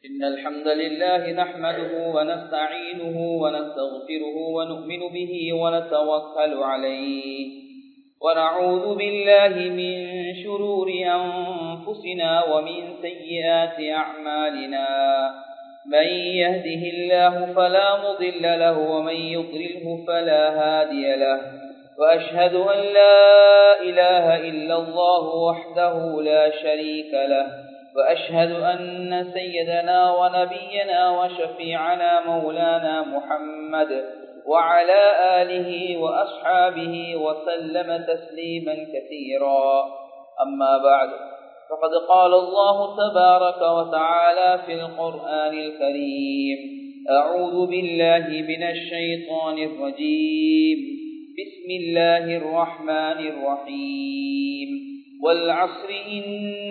إن الحمد لله نحمده ونستعينه ونستغفره ونؤمن به ونتوكل عليه ونعوذ بالله من شرور أنفسنا ومن سيئات أعمالنا من يهده الله فلا مضل له ومن يضلله فلا هادي له وأشهد أن لا إله إلا الله وحده لا شريك له وأشهد أن سيدنا ونبينا وشفيعنا مولانا محمد وعلى آله وأصحابه وسلم تسليما كثيرا أما بعد فقد قال الله تبارك وتعالى في القرآن الكريم أعوذ بالله من الشيطان الرجيم بسم الله الرحمن الرحيم والعصر إن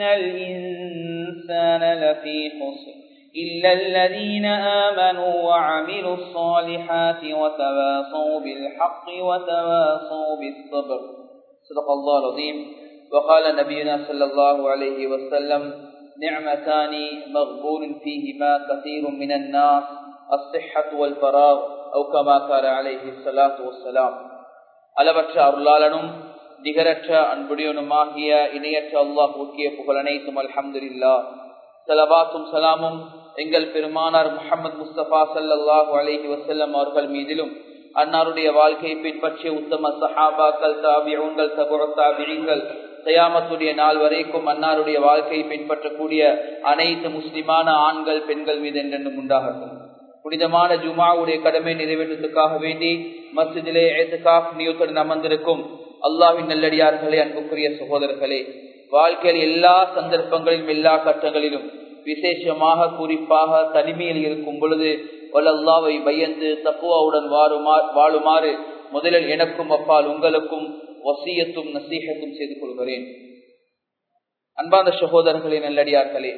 الإنسان لفي خسر إلا الذين آمنوا وعملوا الصالحات وتواصوا بالحق وتواصوا بالصبر صدق الله العظيم وقال نبينا صلى الله عليه وسلم نعمتان مغبون فيهما كثير من الناس الصحة والفراغ أو كما قال عليه الصلاة والسلام அளவற்ற அருளாளனும் நிகரற்ற அன்புடையனுமாகிய இணையற்ற அல்லாஹ் முக்கிய புகழனைத்தும் அல்ஹம்துல்லா சலபாத்தும் சலாமும் எங்கள் பெருமானார் முகமது முஸ்தபா சல்லாஹூ அலஹி வசல்லம் அவர்கள் மீதிலும் அன்னாருடைய வாழ்க்கையை பின்பற்றிய உத்தம சஹாபாக்கள் தாபியங்கள் சபுர தாபியங்கள் தயாமத்துடைய நாள் வரைக்கும் அன்னாருடைய வாழ்க்கையை பின்பற்றக்கூடிய அனைத்து முஸ்லிமான ஆண்கள் பெண்கள் மீது என்றென்றும் உண்டாகட்டும் புனிதமான ஜுமாவுடைய கடமை நிறைவேற்றத்துக்காக வேண்டி மசிதிலே ஏத்துக்காப் நியூத்துடன் அமர்ந்திருக்கும் அல்லாவின் நல்லடியார்களே அன்புக்குரிய சகோதரர்களே வாழ்க்கையில் எல்லா சந்தர்ப்பங்களிலும் எல்லா கட்டங்களிலும் விசேஷமாக குறிப்பாக தனிமையில் இருக்கும் பொழுது வல்லல்லாவை பயந்து தப்புவாவுடன் வாழுமாறு முதலில் எனக்கும் அப்பால் உங்களுக்கும் வசியத்தும் நசீகத்தும் செய்து கொள்கிறேன் அன்பாந்த சகோதரர்களே நல்லடியார்களே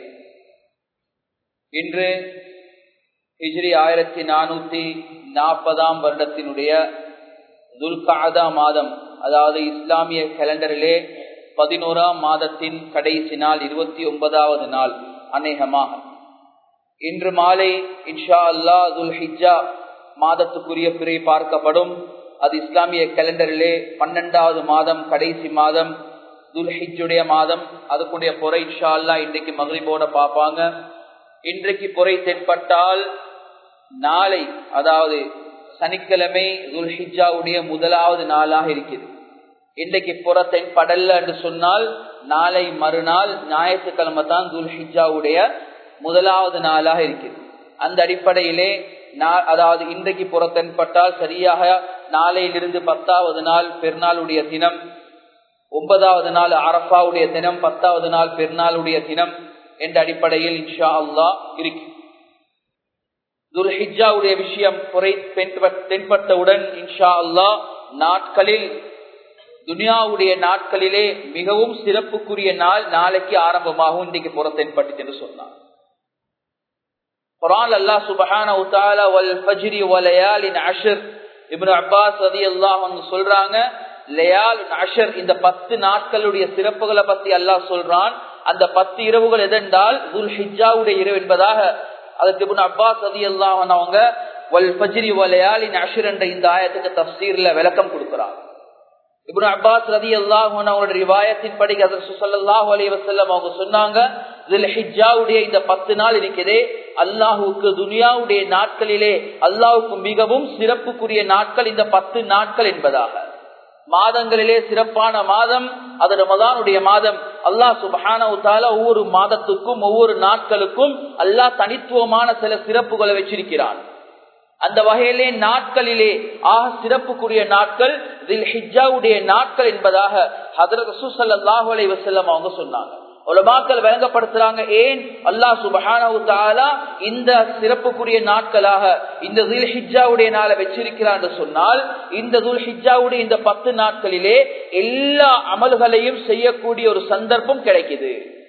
இன்று ஹிஜ்ரி ஆயிரத்தி நானூத்தி நாற்பதாம் வருடத்தினுடைய துல்காதா மாதம் அதாவது இஸ்லாமிய கேலண்டரிலே பதினோராம் மாதத்தின் கடைசி நாள் இருபத்தி ஒன்பதாவது நாள் அநேகமாக இன்று மாலை இன்ஷா அல்லா துல் ஹிஜா மாதத்துக்குரிய பிறை பார்க்கப்படும் அது இஸ்லாமிய கேலண்டரிலே பன்னெண்டாவது மாதம் கடைசி மாதம் துல் ஹிஜுடைய மாதம் அதுக்குடைய பொறை இன்ஷா அல்லா இன்றைக்கு மகிழ்வோட பார்ப்பாங்க இன்றைக்கு பொறை தென்பட்டால் நாளை அதாவது சனிக்கிழமை துல்ஹிஜாவுடைய முதலாவது நாளாக இருக்குது இன்றைக்கு புற தென்படல்ல என்று சொன்னால் நாளை மறுநாள் ஞாயிற்றுக்கிழமை தான் துல்ஹிஜாவுடைய முதலாவது நாளாக இருக்குது அந்த அடிப்படையிலே அதாவது இன்றைக்கு புற தென்பட்டால் சரியாக நாளையிலிருந்து பத்தாவது நாள் பெருநாளுடைய தினம் ஒன்பதாவது நாள் அரப்பாவுடைய தினம் பத்தாவது நாள் பெருநாளுடைய தினம் என்ற அடிப்படையில் இன்ஷா அல்லா இருக்கு துல்ஹிஜாவுடைய விஷயம் குறை தென்பட்டவுடன் இன்ஷா அல்லா நாட்களில் துனியாவுடைய நாட்களிலே மிகவும் சிறப்புக்குரிய நாள் நாளைக்கு ஆரம்பமாகும் இன்றைக்கு புற தென்பட்டு என்று சொன்னார் குரான் அல்லா சுபஹான உத்தாலா வல் ஃபஜ்ரி வலயாலின் அஷர் இப்னு அப்பாஸ் ரதி அல்லாஹ் சொல்றாங்க லயால் அஷர் இந்த பத்து நாட்களுடைய சிறப்புகளை பத்தி அல்லாஹ் சொல்றான் அந்த பத்து இரவுகள் எதென்றால் துல் ஹிஜாவுடைய இரவு என்பதாக அதுக்கு இப்னு அப்பாஸ் ரதி அல்லாஹ் அவங்க வல் ஃபஜ்ரி வலயாலின் அஷர் என்ற இந்த ஆயத்துக்கு தப்சீர்ல விளக்கம் கொடுக்கிறார் இப்னு அப்பாஸ் ரதி அல்லாஹ் அவங்களுடைய ரிவாயத்தின் படி சல்லாஹூ அலி வசல்லம் அவங்க சொன்னாங்க ஹிஜாவுடைய இந்த பத்து நாள் இருக்கிறதே அல்லாஹுக்கு துனியாவுடைய நாட்களிலே அல்லாஹுக்கு மிகவும் சிறப்புக்குரிய நாட்கள் இந்த பத்து நாட்கள் என்பதாக மாதங்களிலே சிறப்பான மாதம் அது ரமதானுடைய மாதம் அல்லாஹ் சுபஹான ஒவ்வொரு மாதத்துக்கும் ஒவ்வொரு நாட்களுக்கும் அல்லாஹ் தனித்துவமான சில சிறப்புகளை வச்சிருக்கிறான் அந்த வகையிலே நாட்களிலே ஆக சிறப்புக்குரிய நாட்கள் ஹிஜாவுடைய நாட்கள் என்பதாக ஹதரத் சுசல்லாஹு அலை வசல்லம் அவங்க சொன்னாங்க உலமாக்கள் வழங்கப்படுத்துறாங்க ஏன் அல்லாஹ் சுபஹானா இந்த சிறப்புக்குரிய நாட்களாக இந்த துல் ஹிஜாவுடைய நாளை வச்சிருக்கிறான் என்று சொன்னால் இந்த துல் ஹிஜாவுடைய இந்த பத்து நாட்களிலே எல்லா அமல்களையும் செய்யக்கூடிய ஒரு சந்தர்ப்பம் கிடைக்குது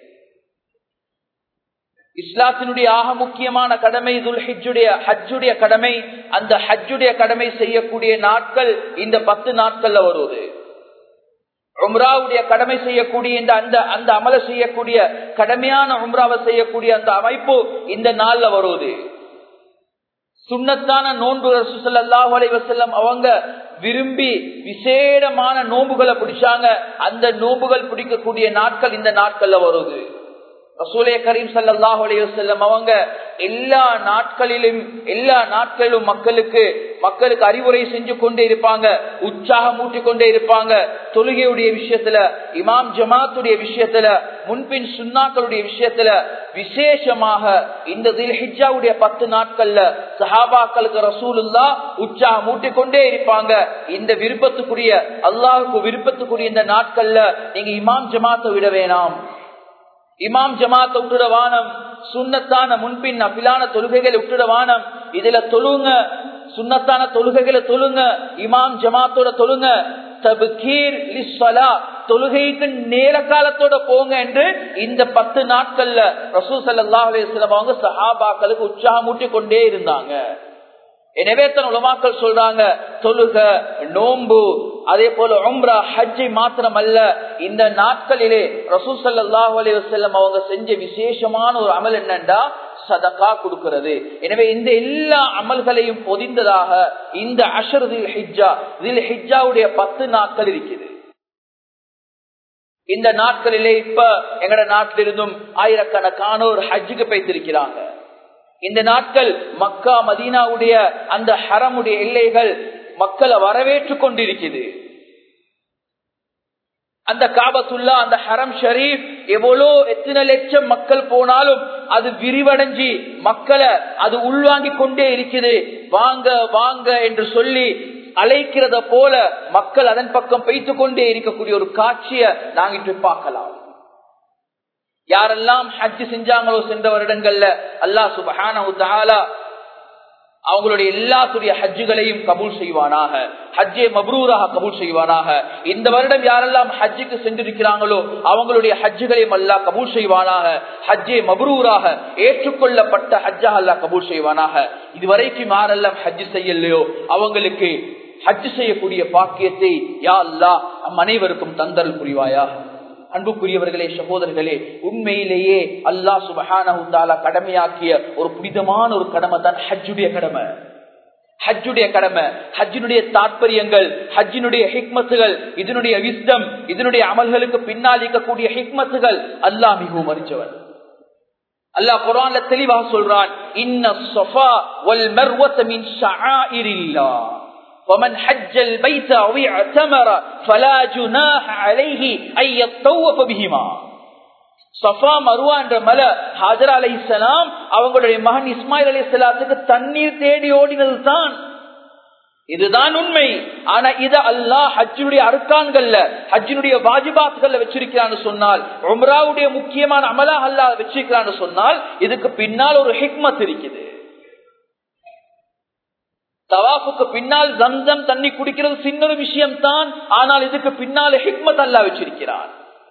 இஸ்லாத்தினுடைய ஆக முக்கியமான கடமை துல்ஹிஜுடைய ஹஜ்ஜுடைய கடமை அந்த ஹஜ்ஜுடைய கடமை செய்யக்கூடிய நாட்கள் இந்த பத்து நாட்கள்ல வருவது உம்ராவுடைய கடமை செய்யக்கூடிய இந்த அந்த அந்த அமல செய்யக்கூடிய கடமையான உம்ராவை செய்யக்கூடிய அந்த அமைப்பு இந்த நாள்ல வருவது சுண்ணத்தான நோன்பு சுசல்லாஹ் அலைவசல்லம் அவங்க விரும்பி விசேடமான நோன்புகளை பிடிச்சாங்க அந்த நோன்புகள் பிடிக்கக்கூடிய நாட்கள் இந்த நாட்கள்ல வருது ரசூலே கரீம் சல்லாஹ் அலைவசல்லம் அவங்க எல்லா நாட்களிலும் எல்லா நாட்களிலும் மக்களுக்கு மக்களுக்கு அறிவுரை செஞ்சு கொண்டே இருப்பாங்க உற்சாகம் ஊட்டி கொண்டே இருப்பாங்க தொழுகையுடைய விஷயத்துல இமாம் ஜமாத்துடைய விஷயத்துல முன்பின் சுண்ணாக்களுடைய விஷயத்துல விசேஷமாக இந்த ஹிஜாவுடைய பத்து நாட்கள்ல சஹாபாக்களுக்கு ரசூலுல்லா உற்சாகம் ஊட்டி கொண்டே இருப்பாங்க இந்த விருப்பத்துக்குரிய அல்லாஹுக்கு விருப்பத்துக்குரிய இந்த நாட்கள்ல நீங்க இமாம் ஜமாத்தை விட வேணாம் இமாம் ஜமாத்தை விட்டுட வானம் சுண்ணத்தான முன்பின் அபிலான தொழுகைகளை விட்டுட வானம் இதுல தொழுங்க சுண்ணத்தான தொழுகைகளை தொழுங்க இமாம் ஜமாத்தோட தொழுங்க தொழுகைக்கு நேர காலத்தோட போங்க என்று இந்த பத்து நாட்கள்ல ரசூ சல்லா அலிஸ்லாம் அவங்க சஹாபாக்களுக்கு உற்சாகமூட்டி கொண்டே இருந்தாங்க எனவே தன் உலமாக்கள் சொல்றாங்க தொழுக நோம்பு அதே போல உம்ரா ஹஜ்ஜை மாத்திரம் அல்ல இந்த நாட்களிலே ரசூல் சல்லாஹூ அலி வசல்லம் அவங்க செஞ்ச விசேஷமான ஒரு அமல் என்னண்டா சதக்கா கொடுக்கிறது எனவே இந்த எல்லா அமல்களையும் பொதிந்ததாக இந்த அஷர் தில் ஹிஜ்ஜா தில் ஹிஜ்ஜாவுடைய பத்து நாட்கள் இருக்குது இந்த நாட்களிலே இப்ப எங்கட நாட்டிலிருந்தும் ஆயிரக்கணக்கானோர் ஹஜ்ஜுக்கு பைத்திருக்கிறாங்க இந்த நாட்கள் மக்கா மதீனாவுடைய அந்த ஹரமுடைய எல்லைகள் மக்களை வரவேற்றுக் கொண்டிருக்குது அந்த காபத்துல்லா அந்த ஹரம் ஷரீப் எவ்வளோ எத்தனை லட்சம் மக்கள் போனாலும் அது விரிவடைஞ்சி மக்களை அது உள்வாங்கி கொண்டே இருக்குது வாங்க வாங்க என்று சொல்லி அழைக்கிறத போல மக்கள் அதன் பக்கம் பெய்த்து கொண்டே இருக்கக்கூடிய ஒரு காட்சியை நாங்க இன்று பார்க்கலாம் யாரெல்லாம் ஹஜ் செஞ்சாங்களோ சென்ற வருடங்கள்ல அல்லாஹ் சுபஹான அவங்களுடைய எல்லாத்துடைய ஹஜ்ஜுகளையும் கபூல் செய்வானாக ஹஜ்ஜே மப்ரூராக கபூல் செய்வானாக இந்த வருடம் யாரெல்லாம் ஹஜ்ஜுக்கு சென்றிருக்கிறாங்களோ அவங்களுடைய ஹஜ்ஜுகளையும் அல்லா கபூல் செய்வானாக ஹஜ்ஜே மப்ரூராக ஏற்றுக்கொள்ளப்பட்ட ஹஜ்ஜாக அல்லா கபூல் செய்வானாக இதுவரைக்கும் யாரெல்லாம் ஹஜ்ஜு செய்யலையோ அவங்களுக்கு ஹஜ் செய்யக்கூடிய பாக்கியத்தை யா அல்லா அனைவருக்கும் தந்தல் புரிவாயாக அன்புக்குரியவர்களே சகோதரர்களே உண்மையிலேயே அல்லாஹ் சுபஹான கடமையாக்கிய ஒரு புனிதமான ஒரு கடமை தான் ஹஜ்ஜுடைய கடமை ஹஜ்ஜுடைய கடமை ஹஜ்ஜினுடைய தாற்பயங்கள் ஹஜ்ஜினுடைய ஹிக்மத்துகள் இதனுடைய விஸ்டம் இதனுடைய அமல்களுக்கு பின்னால் இருக்கக்கூடிய ஹிக்மத்துகள் அல்லாஹ் மிகவும் அறிஞ்சவன் அல்லாஹ் குரான்ல தெளிவாக சொல்றான் இன்ன ஸஃபா வல் மர்வத மின் ஷஆயிரில்லாஹ் ومن حج البيت او اعتمر فلا جناح عليه ان يطوف بهما சஃபா மருவா என்ற மலை ஹாஜர் அலை இஸ்லாம் அவங்களுடைய மகன் இஸ்மாயில் அலி இஸ்லாத்துக்கு தண்ணீர் தேடி ஓடினது தான் இதுதான் உண்மை ஆனா இத அல்லாஹ் ஹஜ்ஜுடைய அருக்கான்கள்ல ஹஜ்ஜினுடைய வாஜிபாத்துகள்ல வச்சிருக்கிறான்னு சொன்னால் உம்ராவுடைய முக்கியமான அமலா அல்லாஹ் வச்சிருக்கிறான்னு சொன்னால் இதுக்கு பின்னால் ஒரு ஹிக்மத் இருக்குது தவாஃபுக்கு பின்னால் ஜம்சம் தண்ணி குடிக்கிறது சின்ன ஒரு விஷயம் தான் ஆனால் இதுக்கு பின்னால் ஹிக்மத் அல்லா வச்சிருக்கிறார்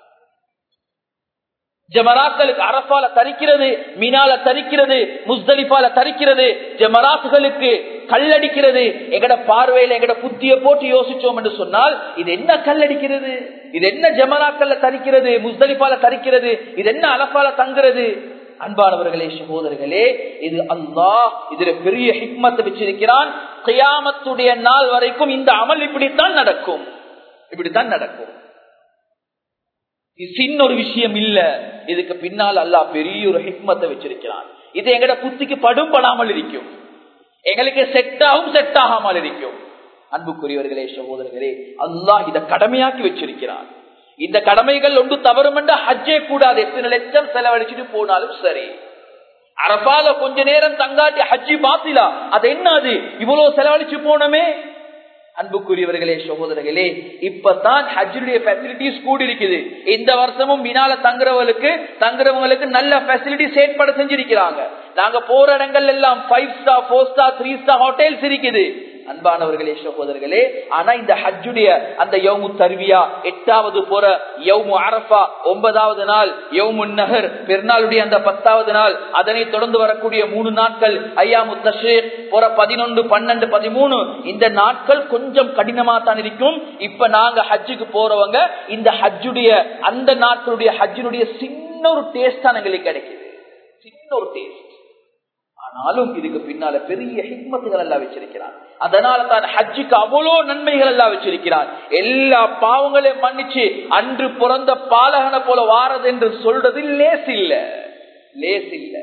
ஜமராக்களுக்கு அரப்பால தரிக்கிறது மீனால தரிக்கிறது முஸ்தலிஃபால தரிக்கிறது ஜமராத்துகளுக்கு கல்லடிக்கிறது எங்கட பார்வையில எங்கட புத்திய போட்டு யோசிச்சோம் என்று சொன்னால் இது என்ன கல்லடிக்கிறது இது என்ன ஜமராக்கல்ல தரிக்கிறது முஸ்தலிஃபால தரிக்கிறது இது என்ன அலப்பால தங்குறது அன்பானவர்களே சகோதரர்களே இது அல்லாஹ் இதுல பெரிய ஹிக்மத்தை வச்சிருக்கிறான் கியாமத்துடைய நாள் வரைக்கும் இந்த அமல் இப்படித்தான் நடக்கும் இப்படித்தான் நடக்கும் இது சின்ன ஒரு விஷயம் இல்ல இதுக்கு பின்னால் அல்லாஹ் பெரிய ஒரு ஹிக்மத்தை வச்சிருக்கிறான் இது எங்கட புத்திக்கு படும் படாமல் இருக்கும் எங்களுக்கு செட் ஆகும் செட் ஆகாமல் இருக்கும் அன்புக்குரியவர்களே சகோதரர்களே அல்லாஹ் இதை கடமையாக்கி வச்சிருக்கிறான் இந்த கடமைகள் ஒன்று தவறும் என்ற ஹஜ்ஜே கூடாது எத்தனை லட்சம் செலவழிச்சுட்டு போனாலும் சரி அரபால கொஞ்ச நேரம் தங்காட்டி ஹஜ்ஜி பாத்திலா அது என்ன அது இவ்வளவு செலவழிச்சு போனோமே அன்புக்குரியவர்களே சகோதரர்களே இப்பதான் ஹஜ்ஜுடைய பெசிலிட்டிஸ் கூடி இருக்குது இந்த வருஷமும் வினால தங்குறவங்களுக்கு தங்குறவங்களுக்கு நல்ல பெசிலிட்டிஸ் ஏற்பாடு செஞ்சிருக்கிறாங்க நாங்க போற இடங்கள் எல்லாம் five star four star three star hotels இருக்குது அன்பானவர்களே சகோதரர்களே ஆனா இந்த ஹஜ்ஜுடைய அந்த யவுமு தருவியா எட்டாவது போற யவுமு அரஃபா ஒன்பதாவது நாள் யவுமு நகர் பெருநாளுடைய அந்த பத்தாவது நாள் அதனை தொடர்ந்து வரக்கூடிய மூணு நாட்கள் ஐயாமு தஷீர் போற பதினொன்று பன்னெண்டு பதிமூணு இந்த நாட்கள் கொஞ்சம் கடினமா தான் இருக்கும் இப்ப நாங்க ஹஜ்ஜுக்கு போறவங்க இந்த ஹஜ்ஜுடைய அந்த நாட்களுடைய ஹஜ்ஜினுடைய சின்ன ஒரு டேஸ்ட் தான் எங்களுக்கு கிடைக்குது சின்ன ஒரு டேஸ்ட் ஆனாலும் இதுக்கு பின்னால பெரிய ஹிக்மத்துகள் எல்லாம் வச்சிருக்கிறான் அதனால தான் ஹஜ்ஜுக்கு அவ்வளவு நன்மைகள் எல்லாம் வச்சிருக்கிறான் எல்லா பாவங்களையும் மன்னிச்சு அன்று பிறந்த பாலகனை போல வாரது என்று சொல்றது லேஸ் இல்ல லேஸ் இல்ல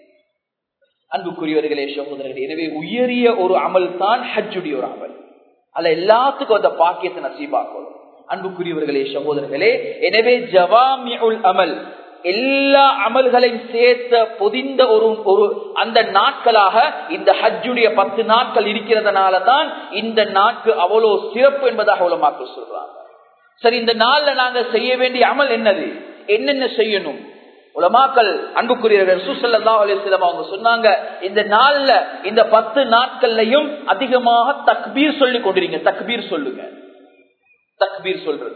அன்புக்குரியவர்களே சகோதரர்களே எனவே உயரிய ஒரு அமல் தான் ஹஜ்ஜுடைய ஒரு அமல் அல்ல எல்லாத்துக்கும் அந்த பாக்கியத்தை நசீபாக்கணும் அன்புக்குரியவர்களே சகோதரர்களே எனவே ஜவாமியுல் அமல் எல்லா அமல்களையும் சேர்த்த பொதிந்த ஒரு ஒரு அந்த நாட்களாக இந்த ஹஜ்ஜுடைய பத்து நாட்கள் இருக்கிறதுனால தான் இந்த நாட்கு அவ்வளவு சிறப்பு என்பதாக உலமாக்கள் சொல்றாங்க சரி இந்த நாள்ல நாங்க செய்ய வேண்டிய அமல் என்னது என்னென்ன செய்யணும் உலமாக்கள் அன்புக்குரியவர்கள் சுசல்லா அலிஸ்லாம் அவங்க சொன்னாங்க இந்த நாள்ல இந்த பத்து நாட்கள்லையும் அதிகமாக தக்பீர் சொல்லி கொண்டிருங்க தக்பீர் சொல்லுங்க தக்பீர் சொல்றது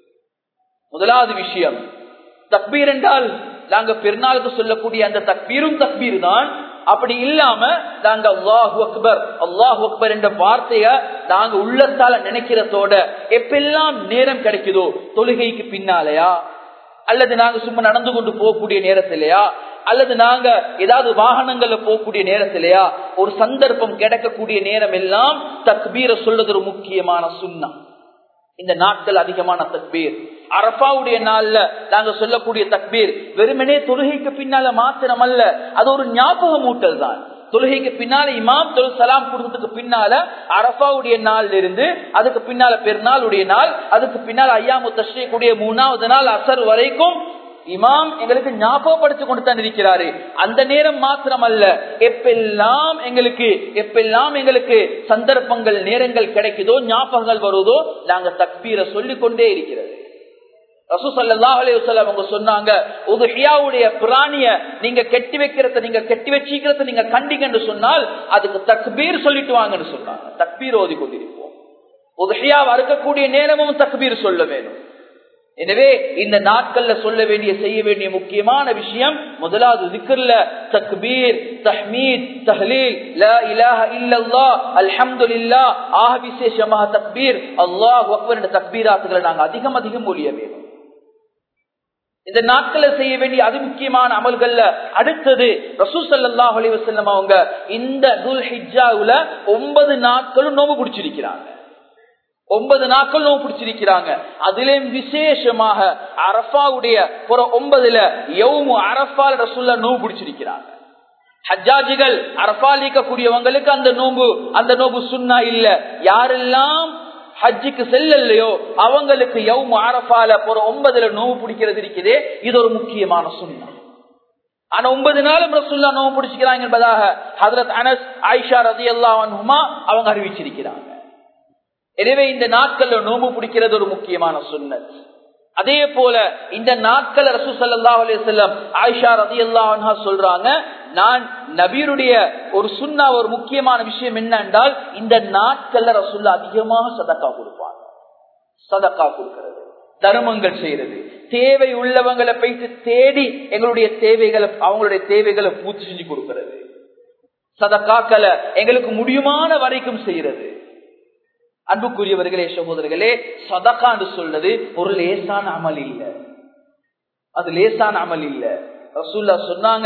முதலாவது விஷயம் தக்பீர் என்றால் நாங்க பெருநாளுக்கு சொல்லக்கூடிய அந்த தக்பீரும் தக்பீர் தான் அப்படி இல்லாம நாங்க அல்லாஹு அக்பர் அல்லாஹு அக்பர் என்ற வார்த்தைய நாங்க உள்ளத்தால நினைக்கிறதோட எப்பெல்லாம் நேரம் கிடைக்குதோ தொழுகைக்கு பின்னாலயா அல்லது நாங்க சும்மா நடந்து கொண்டு போகக்கூடிய நேரத்திலையா அல்லது நாங்க ஏதாவது வாகனங்கள்ல போகக்கூடிய நேரத்திலையா ஒரு சந்தர்ப்பம் கிடைக்கக்கூடிய நேரம் எல்லாம் தக்பீரை சொல்றது ஒரு முக்கியமான சுண்ணா இந்த நாட்கள் அதிகமான தக்பீர் அரபாவுடைய நாள்ல நாங்க சொல்லக்கூடிய தக்பீர் வெறுமனே தொழுகைக்கு பின்னால மாத்திரம் அல்ல அது ஒரு ஞாபகம் ஊட்டல் தான் தொழுகைக்கு பின்னால இமாம் தொழு சலாம் கொடுத்ததுக்கு பின்னால அரபாவுடைய நாள்ல இருந்து அதுக்கு பின்னால பெருநாளுடைய நாள் அதுக்கு பின்னால் ஐயாமு தஷ்ரீக்குடைய மூணாவது நாள் அசர் வரைக்கும் இமாம் எங்களுக்கு ஞாபகப்படுத்திக் கொண்டு தான் இருக்கிறாரு அந்த நேரம் மாத்திரம் அல்ல எப்பெல்லாம் எங்களுக்கு எப்பெல்லாம் எங்களுக்கு சந்தர்ப்பங்கள் நேரங்கள் கிடைக்குதோ ஞாபகங்கள் வருவதோ நாங்க தக்பீரை சொல்லிக் கொண்டே இருக்கிறது அவங்க சொன்னாங்க உதுஹியாவுடைய பிராணிய நீங்க கெட்டி வைக்கிறத நீங்க கெட்டி வச்சிக்கிறத நீங்க கண்டிங்கன்னு சொன்னால் அதுக்கு தக்பீர் சொல்லிட்டு வாங்கன்னு சொன்னாங்க தக்பீர் ஓதி கொண்டிருப்போம் உதுஹியா அறுக்கக்கூடிய நேரமும் தக்பீர் சொல்ல வேணும் எனவே இந்த நாட்கள்ல சொல்ல வேண்டிய செய்ய வேண்டிய முக்கியமான விஷயம் முதலாவது திக்கர்ல தக்பீர் தஹ்மீத் தஹ்லீல் லா இலாஹ இல்லல்லாஹ் அல்ஹம்துலில்லாஹ் ஆக விசேஷமாக தக்பீர் அல்லாஹ் அக்பர் என்ற தக்பீராத்துகளை நாங்க அதிகம் அதிகம் ஒழிய வேண்டும் இந்த நாட்களை செய்ய வேண்டிய அதி முக்கியமான அமல்கள்ல அடுத்தது ரசூசல்லாஹ் அலிவசல்லம் அவங்க இந்த துல் ஹிஜாவுல ஒன்பது நாட்களும் நோம்பு பிடிச்சிருக்கிறாங்க ஒன்பது நாட்கள் நோவு பிடிச்சிருக்கிறாங்க அதிலேயும் விசேஷமாக அரபாவுடைய புற ஒன்பதுல யவுமு அரபால் ரசுல்ல நோவு பிடிச்சிருக்கிறாங்க ஹஜ்ஜாஜிகள் அரபாலிக்கக்கூடியவங்களுக்கு அந்த நோம்பு அந்த நோம்பு சுண்ணா இல்ல யாரெல்லாம் ஹஜ்ஜுக்கு செல்லலையோ அவங்களுக்கு யவுமு அரபால புற ஒன்பதுல நோவு பிடிக்கிறது இருக்குதே இது ஒரு முக்கியமான சுண்ணா ஆனா ஒன்பது நாளும் ரசுல்லா நோவு பிடிச்சிக்கிறாங்க என்பதாக ஹதரத் அனஸ் ஆயிஷா ரதி அல்லா அவங்க அறிவிச்சிருக்கிறாங்க எனவே இந்த நாட்கள்ல நோம்பு பிடிக்கிறது ஒரு முக்கியமான சுண்ணத் அதே போல இந்த நாட்கள் ரசூ சல்லா அலிசல்லம் ஆயிஷா ரதி அல்லா சொல்றாங்க நான் நபீருடைய ஒரு சுண்ணா ஒரு முக்கியமான விஷயம் என்ன என்றால் இந்த நாட்கள்ல ரசூல்லா அதிகமாக சதக்கா கொடுப்பாங்க சதக்கா கொடுக்கிறது தர்மங்கள் செய்யறது தேவை உள்ளவங்களை போயிட்டு தேடி எங்களுடைய தேவைகளை அவங்களுடைய தேவைகளை பூர்த்தி செஞ்சு கொடுக்கிறது சதக்காக்களை எங்களுக்கு முடியுமான வரைக்கும் செய்யறது அன்புக்குரியவர்களே சகோதரர்களே சதக்கான்னு சொல்றது ஒரு லேசான அமல் இல்ல அது லேசான அமல் இல்ல ரசூல்லா சொன்னாங்க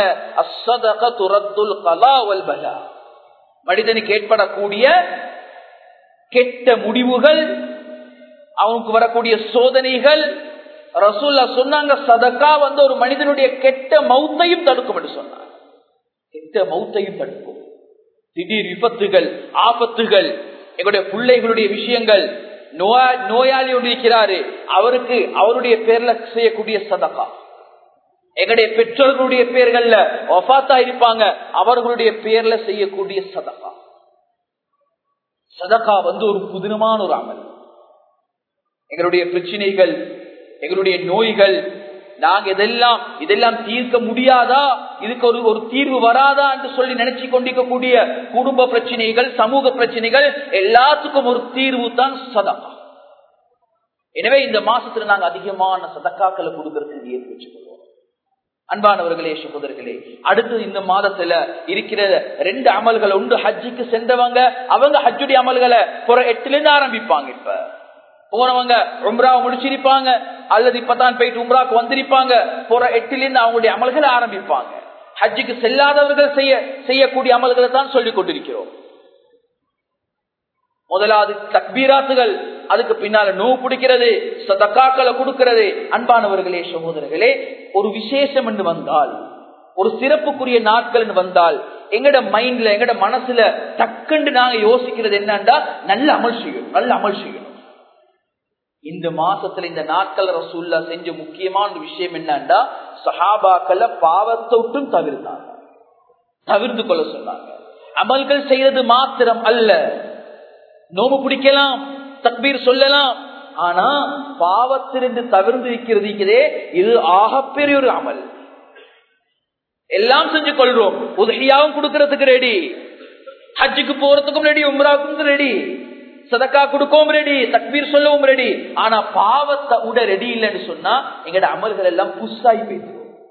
மனிதனுக்கு ஏற்படக்கூடிய கெட்ட முடிவுகள் அவனுக்கு வரக்கூடிய சோதனைகள் ரசூல்லா சொன்னாங்க சதக்கா வந்து ஒரு மனிதனுடைய கெட்ட மௌத்தையும் தடுக்கும் என்று சொன்னாங்க கெட்ட மௌத்தையும் தடுக்கும் திடீர் விபத்துகள் ஆபத்துகள் எங்களுடைய பிள்ளைகளுடைய விஷயங்கள் நோயாளி ஒன்று இருக்கிறாரு அவருக்கு அவருடைய பேர்ல செய்யக்கூடிய சதகா எங்களுடைய பெற்றோர்களுடைய பேர்கள்ல ஒஃபாத்தா இருப்பாங்க அவர்களுடைய பேர்ல செய்யக்கூடிய சதகா சதகா வந்து ஒரு புதினமான ஒரு அமல் எங்களுடைய பிரச்சனைகள் எங்களுடைய நோய்கள் நாங்க இதெல்லாம் இதெல்லாம் தீர்க்க முடியாதா இதுக்கு ஒரு ஒரு தீர்வு வராதா என்று சொல்லி நினைச்சு கொண்டிருக்கக்கூடிய குடும்ப பிரச்சனைகள் சமூக பிரச்சனைகள் எல்லாத்துக்கும் ஒரு தீர்வு தான் சதக்கா எனவே இந்த மாசத்துல நாங்க அதிகமான சதக்காக்களை கொடுக்கறதுக்கு ஏற்பு வச்சுக்கொள்வோம் அன்பானவர்களே சகோதரர்களே அடுத்து இந்த மாதத்துல இருக்கிற ரெண்டு அமல்கள் உண்டு ஹஜ்ஜுக்கு சென்றவங்க அவங்க ஹஜ்ஜுடைய அமல்களை புற எட்டுல இருந்து ஆரம்பிப்பாங்க இப்ப போனவங்க உம்ராவை முடிச்சிருப்பாங்க அல்லது இப்பதான் போயிட்டு உம்ராக்கு வந்திருப்பாங்க புற எட்டுல இருந்து அவங்களுடைய அமல்களை ஆரம்பிப்பாங்க ஹஜ்ஜுக்கு செல்லாதவர்கள் செய்ய செய்யக்கூடிய அமல்களை தான் சொல்லிக் கொண்டிருக்கிறோம் முதலாவது தக்பீராத்துகள் அதுக்கு பின்னால நோவு பிடிக்கிறது சதக்காக்களை கொடுக்கிறது அன்பானவர்களே சகோதரர்களே ஒரு விசேஷம் என்று வந்தால் ஒரு சிறப்புக்குரிய நாட்கள் என்று வந்தால் எங்கட மைண்ட்ல எங்கட மனசுல டக்குண்டு நாங்க யோசிக்கிறது என்னன்னா நல்ல அமல் செய்யணும் நல்ல அமல் செய்யணும் இந்த மாசத்துல இந்த நாட்கள் ரசூல்லா செஞ்ச முக்கியமான விஷயம் என்னன்னா சஹாபாக்கள பாவத்தை விட்டும் தவிர்த்தாங்க தவிர்த்து கொள்ள சொன்னாங்க அமல்கள் செய்யறது மாத்திரம் அல்ல நோம்பு பிடிக்கலாம் தக்பீர் சொல்லலாம் ஆனா பாவத்திலிருந்து தவிர்ந்து இருக்கிறது இது ஆகப்பெரிய ஒரு அமல் எல்லாம் செஞ்சு கொள்றோம் உதவியாவும் கொடுக்கறதுக்கு ரெடி ஹஜ்ஜுக்கு போறதுக்கும் ரெடி உம்ராவுக்கும் ரெடி சதக்கா கொடுக்கவும் ரெடி தக்பீர் சொல்லவும் ரெடி ஆனா பாவத்தை உட ரெடி இல்லைன்னு சொன்னா எங்கட அமல்கள் எல்லாம் புதுசாகி போயிடும்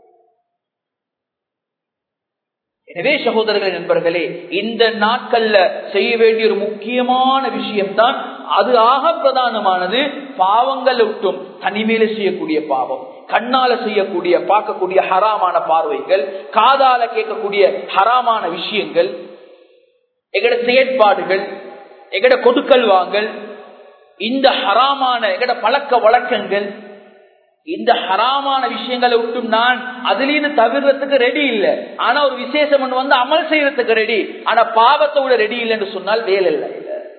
எனவே சகோதரர்கள் நண்பர்களே இந்த நாட்கள்ல செய்ய வேண்டிய ஒரு முக்கியமான விஷயம் தான் அது ஆக பிரதானமானது பாவங்களை விட்டும் தனிமையில செய்யக்கூடிய பாவம் கண்ணால செய்யக்கூடிய பார்க்கக்கூடிய ஹராமான பார்வைகள் காதால கேட்கக்கூடிய ஹராமான விஷயங்கள் எங்கட செயற்பாடுகள் எங்கட கொடுக்கல் வாங்கல் இந்த ஹராமான எங்கட பழக்க வழக்கங்கள் இந்த ஹராமான விஷயங்களை விட்டும் நான் அதுலேருந்து தவிர்றதுக்கு ரெடி இல்லை ஆனா ஒரு விசேஷம் ஒன்று வந்து அமல் செய்யறதுக்கு ரெடி ஆனா பாவத்தை விட ரெடி இல்லைன்னு சொன்னால் வேலை இல்லை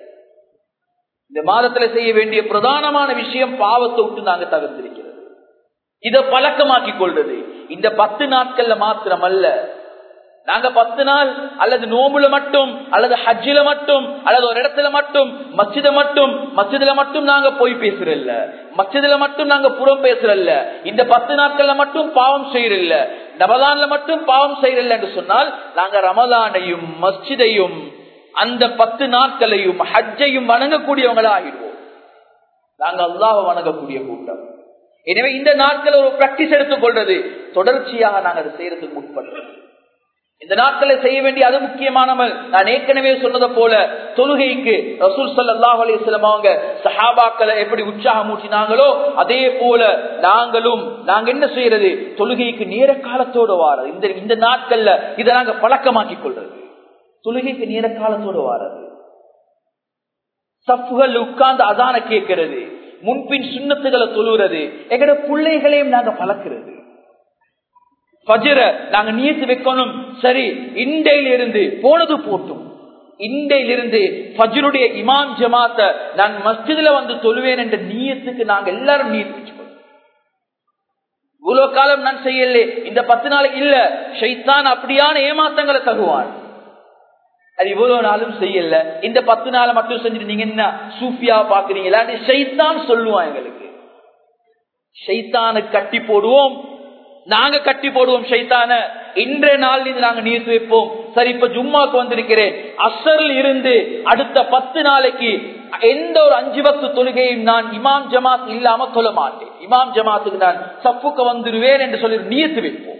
இந்த மாதத்துல செய்ய வேண்டிய பிரதானமான விஷயம் பாவத்தை விட்டு நாங்க தவிர்த்திருக்கிறது இதை பழக்கமாக்கி கொள்றது இந்த பத்து நாட்கள்ல மாத்திரம் அல்ல நாங்க பத்து நாள் அல்லது நோம்புல மட்டும் அல்லது ஹஜ்ஜில மட்டும் அல்லது ஒரு இடத்துல மட்டும் மஸ்ஜித மட்டும் மஸ்ஜிதுல மட்டும் நாங்க போய் பேசுறல்ல மஸ்ஜிதுல மட்டும் நாங்க புறம் பேசுறல்ல இந்த பத்து நாட்கள்ல மட்டும் பாவம் செய்யறல்ல ரமதான்ல மட்டும் பாவம் செய்யறல்ல என்று சொன்னால் நாங்க ரமதானையும் மஸ்ஜிதையும் அந்த பத்து நாட்களையும் ஹஜ்ஜையும் வணங்கக்கூடியவங்களா ஆகிடுவோம் நாங்க அல்லாஹ் வணங்கக்கூடிய கூட்டம் எனவே இந்த நாட்கள் ஒரு பிராக்டிஸ் எடுத்துக்கொள்றது தொடர்ச்சியாக நாங்க அதை செய்யறதுக்கு முற்படுறது இந்த நாட்களை செய்ய வேண்டிய அது முக்கியமானவள் நான் ஏற்கனவே சொன்னதை போல தொழுகைக்கு ரசூல் சல்லாஹ் அலிஸ்லாம் அவங்க சஹாபாக்களை எப்படி உற்சாகம் ஊற்றினாங்களோ அதே போல நாங்களும் நாங்க என்ன செய்யறது தொழுகைக்கு நேர காலத்தோடு வாரது இந்த இந்த நாட்கள்ல இதை நாங்க பழக்கமாக்கி கொள்றது தொழுகைக்கு நேர காலத்தோடு வாரது சப்புகள் உட்கார்ந்து அதான கேட்கிறது முன்பின் சுண்ணத்துகளை தொழுகிறது எங்கட பிள்ளைகளையும் நாங்க பழக்கிறது பஜர நாங்க நீத்து வைக்கணும் சரி இண்டையில இருந்து போனது போட்டும் இண்டையில இருந்து பஜருடைய இமாம் ஜமாத்த நான் மஸ்ஜிதுல வந்து தொழுவேன் என்ற நீயத்துக்கு நாங்க எல்லாரும் நீத்து வச்சுக்கணும் இவ்வளவு காலம் நான் செய்யல இந்த பத்து நாளைக்கு இல்ல ஷைத்தான் அப்படியான ஏமாத்தங்களை தகுவான் அது இவ்வளவு நாளும் செய்யல இந்த பத்து நாளை மட்டும் செஞ்சுட்டு நீங்க என்ன சூஃபியா பாக்குறீங்களா ஷைத்தான் சொல்லுவான் எங்களுக்கு ஷைத்தானு கட்டி போடுவோம் நாங்க கட்டி போடுவோம் ஷைத்தான இன்றைய நாள் நாங்க நீர்த்து வைப்போம் சரி இப்ப ஜும்மாக்கு வந்திருக்கிறேன் அசரில் இருந்து அடுத்த பத்து நாளைக்கு எந்த ஒரு அஞ்சு பத்து தொழுகையும் நான் இமாம் ஜமாத் இல்லாம தொழ மாட்டேன் இமாம் ஜமாத்துக்கு நான் சப்புக்கு வந்துருவேன் என்று சொல்லி நீர்த்து வைப்போம்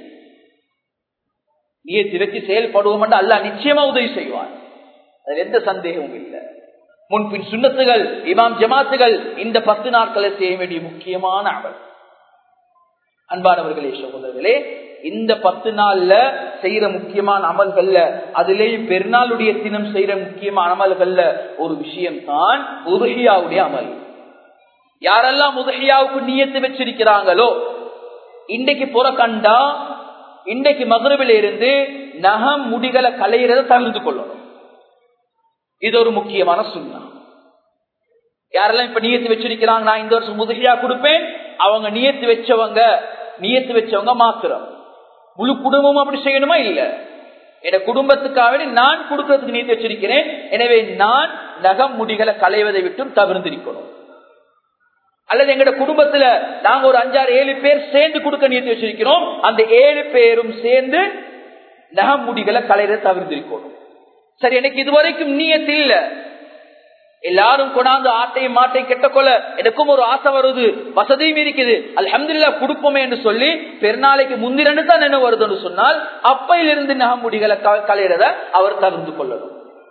நீர்த்து வச்சு செயல்படுவோம் என்று அல்ல நிச்சயமா உதவி செய்வான் அதுல எந்த சந்தேகமும் இல்லை முன்பின் சுண்ணத்துகள் இமாம் ஜமாத்துகள் இந்த பத்து நாட்களை செய்ய வேண்டிய முக்கியமான அமல் அன்பானவர்களே சகோதரர்களே இந்த பத்து நாள்ல செய்யற முக்கியமான அமல்கள்ல அதுலேயும் பெருநாளுடைய தினம் செய்யற முக்கியமான அமல்கள்ல ஒரு விஷயம் தான் உதகியாவுடைய அமல் யாரெல்லாம் உதகியாவுக்கு நீயத்து வச்சிருக்கிறாங்களோ இன்றைக்கு புற கண்டா இன்றைக்கு மகரவில இருந்து நகம் முடிகளை கலையிறத தவிர்த்து கொள்ளணும் இது ஒரு முக்கியமான சுண்ணா யாரெல்லாம் இப்ப நீயத்து வச்சிருக்கிறாங்க நான் இந்த வருஷம் முதுகியா கொடுப்பேன் அவங்க நியத்து வச்சவங்க நியத்து வச்சவங்க மாத்திரம் முழு குடும்பமும் அப்படி செய்யணுமா இல்ல என் குடும்பத்துக்காக நான் கொடுக்கறதுக்கு நீதி வச்சிருக்கிறேன் எனவே நான் நகம் முடிகளை களைவதை விட்டும் தவிர்ந்திருக்கணும் அல்லது எங்கட குடும்பத்துல நாங்க ஒரு அஞ்சாறு ஏழு பேர் சேர்ந்து கொடுக்க நிறுத்தி வச்சிருக்கிறோம் அந்த ஏழு பேரும் சேர்ந்து நகமுடிகளை கலையில தவிர்த்திருக்கணும் சரி எனக்கு இதுவரைக்கும் நீயத்து இல்ல எல்லாரும் கொண்டாந்து ஆட்டையும் மாட்டை கெட்ட கொள்ள எனக்கும் ஒரு ஆசை வருது வசதியும் இருக்குது அல்ஹம்துல்லா கொடுப்போமே என்று சொல்லி பெருநாளைக்கு முந்திரண்டு தான் என்ன வருதுன்னு சொன்னால் அப்பையிலிருந்து நகமுடிகளை கலையிறத அவர் தவிர்த்து கொள்ளணும்